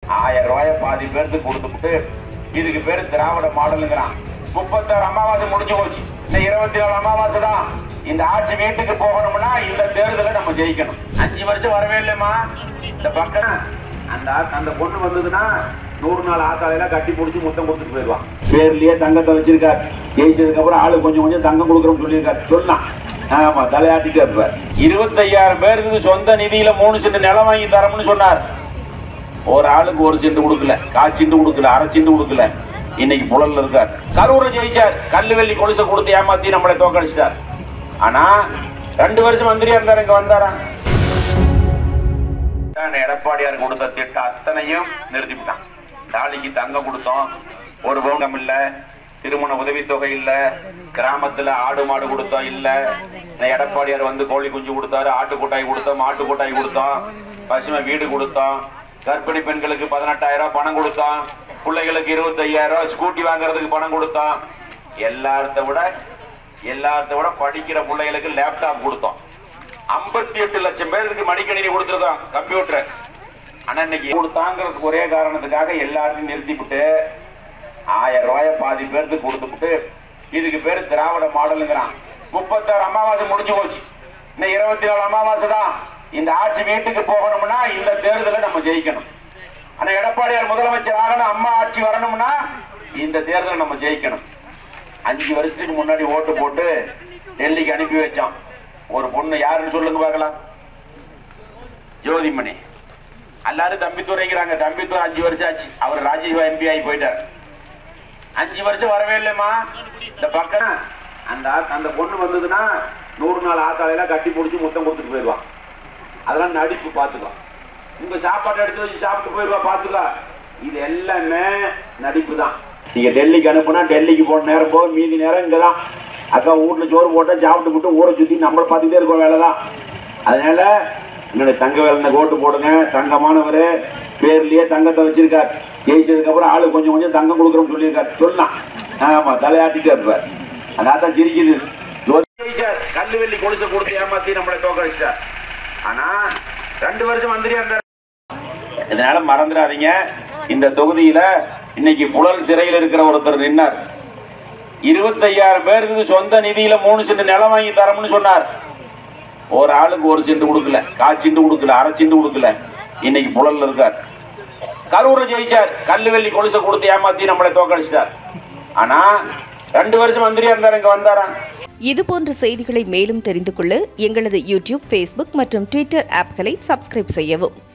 ஆயிரம் ரூபாய பாதி பேருக்கு கொடுத்துட்டு இதுக்கு பேரு திராவிட மாடலுங்கிறான் முப்பத்தாறு அமாவாசை முடிஞ்சு போச்சு இந்த இருபத்தி நாலு அமாவாசை தான் இந்த ஆட்சி வீட்டுக்கு போகணும்னா இந்த தேர்தலை நம்ம ஜெயிக்கணும் அஞ்சு வருஷம் வரவே இல்லையம்மா இந்த பக்கம் அந்த ஆ- அந்த பொண்ணு வந்ததுன்னா நூறு நாள் ஆத்தாளையில கட்டி பிடிச்சி முத்தம் கொடுத்துட்டு போயிடுவான் பேர்லயே தங்கத்தை வச்சிருக்காரு ஜெயிச்சதுக்கு அப்புறம் ஆளு கொஞ்சம் கொஞ்சம் தங்கம் கொடுக்குறோம்னு சொல்லியிருக்காரு சொல்லலாம் ஆமா தலையாட்டிட்டு இருப்பார் இருபத்தையாயிரம் பேருக்கு சொந்த நிதியில மூணு சென்ட் நிலம் வாங்கி தரோம்னு சொன்னார் ஒரு ஆளுக்கு ஒரு சென்ட் கொடுக்கல கால் சென்ட் கொடுக்கல அரை சென்ட் கொடுக்கல இன்னைக்கு புலல்ல இருக்கார் கரூர்ல ஜெயிச்சார் கல்லு வெள்ளி கொலுசை கொடுத்து ஏமாத்தி நம்மளை தோக்கடிச்சிட்டார் ஆனா ரெண்டு வருஷம் மந்திரியா இருந்தார் இங்க வந்தாரா தான் எடப்பாடியார் கொடுத்த திட்டம் அத்தனையும் நிறுத்திவிட்டான் தாலிக்கு தங்கம் கொடுத்தோம் ஒரு பவுண்டம் இல்ல திருமண உதவித்தொகை இல்ல கிராமத்துல ஆடு மாடு கொடுத்தோம் இல்ல இந்த எடப்பாடியார் வந்து கோழி குஞ்சு கொடுத்தாரு ஆட்டு கொட்டாய் கொடுத்தோம் மாட்டு கொட்டாய் கொடுத்தோம் பசுமை வீடு கொடுத்தோம் கர்ப்பிணி பெண்களுக்கு பதினெட்டாயிரம் ரூபாய் பணம் கொடுத்தோம் பிள்ளைகளுக்கு இருபத்தையாயிரம் ரூபாய் ஸ்கூட்டி வாங்குறதுக்கு பணம் கொடுத்தோம் எல்லார்த்த விட எல்லார்த்த விட படிக்கிற பிள்ளைகளுக்கு லேப்டாப் கொடுத்தோம் ஐம்பத்தி எட்டு லட்சம் பேருக்கு மடிக்கணினி கொடுத்துருக்கோம் கம்ப்யூட்டர் ஆனா இன்னைக்கு கொடுத்தாங்கிறதுக்கு ஒரே காரணத்துக்காக எல்லாத்தையும் நிறுத்திவிட்டு ஆயிரம் ரூபாய பாதி பேருக்கு கொடுத்துவிட்டு இதுக்கு பேரு திராவிட மாடலுங்கிறான் முப்பத்தாறு அமாவாசை முடிஞ்சு போச்சு இந்த இருபத்தி நாலு அமாவாசை தான் இந்த ஆட்சி வீட்டுக்கு போகணும்னா இந்த தேர்தலை நம்ம ஜெயிக்கணும் ஆனா எடப்பாடியார் முதலமைச்சர் ஆகணும் அம்மா ஆட்சி வரணும்னா இந்த தேர்தலை நம்ம ஜெயிக்கணும் அஞ்சு வருஷத்துக்கு முன்னாடி ஓட்டு போட்டு டெல்லிக்கு அனுப்பி வச்சோம் ஒரு பொண்ணு யாருன்னு சொல்லுங்க பார்க்கலாம் ஜோதிமணி எல்லாரும் தம்பித்துறைங்கிறாங்க தம்பித்துறை அஞ்சு வருஷம் ஆச்சு அவர் ராஜீவ் எம்பி ஆகி போயிட்டார் அஞ்சு வருஷம் வரவே இல்லைம்மா இந்த பக்கம் அந்த ஆ- அந்த பொண்ணு வந்ததுன்னா நூறு நாள் ஆத்தாளையில கட்டி பிடிச்சி முத்தம் கொடுத்துட்டு போயிடுவான் அதெல்லாம் நடிப்பு பார்த்துக்கோ உங்க சாப்பாடு எடுத்து வச்சு சாப்பிட்டு போயிடுவா பார்த்துக்கோ இது எல்லாமே நடிப்பு தான் நீங்க டெல்லிக்கு அனுப்புனா டெல்லிக்கு போன நேரம் போக மீதி நேரம் இங்க தான் அக்கா வீட்டுல சோறு போட்டா சாப்பிட்டு போட்டு ஊரை சுத்தி நம்மள பார்த்துட்டே இருக்க வேலை தான் அதனால என்னுடைய தங்க வேலை ஓட்டு போடுங்க தங்கமானவர் பேர்லயே தங்கத்தை வச்சிருக்கார் ஜெயிச்சதுக்கு அப்புறம் ஆளு கொஞ்சம் கொஞ்சம் தங்கம் கொடுக்குறோம்னு சொல்லியிருக்காரு சொல்லலாம் ஆமா தலையாட்டிட்டு இருப்பார் அதான் சிரிக்குது ஜெயிச்சார் கல்லு வெள்ளி கொலுசை கொடுத்து ஏமாத்தி நம்மளை தோக்கடிச்சிட்டார் ஆனா ரெண்டு வருஷம் மந்திரியா இருந்தார் இதனால மறந்துடாதீங்க இந்த தொகுதியில இன்னைக்கு புழல் சிறையில் இருக்கிற ஒருத்தர் நின்னார் இருபத்தையாயிரம் பேருக்கு சொந்த நிதியில மூணு சென்ட் நிலம் வாங்கி தரோம்னு சொன்னார் ஒரு ஆளுக்கு ஒரு சென்ட் கொடுக்கல கால் சென்ட் கொடுக்கல அரை சென்ட் கொடுக்கல இன்னைக்கு புழல்ல இருக்கார் கரூர்ல ஜெயிச்சார் கல்லு வெள்ளி கொலுசை கொடுத்து ஏமாத்தி நம்மளை தோக்கடிச்சிட்டார் ஆனா ரெண்டு வருஷம் மந்திரியா இருந்தார் இங்க வந்தாரா இது போன்ற செய்திகளை மேலும் தெரிந்து கொள்ள எங்களது யூடியூப் ஃபேஸ்புக் மற்றும் ட்விட்டர் ஆப்களை சப்ஸ்கிரைப் செய்யவும்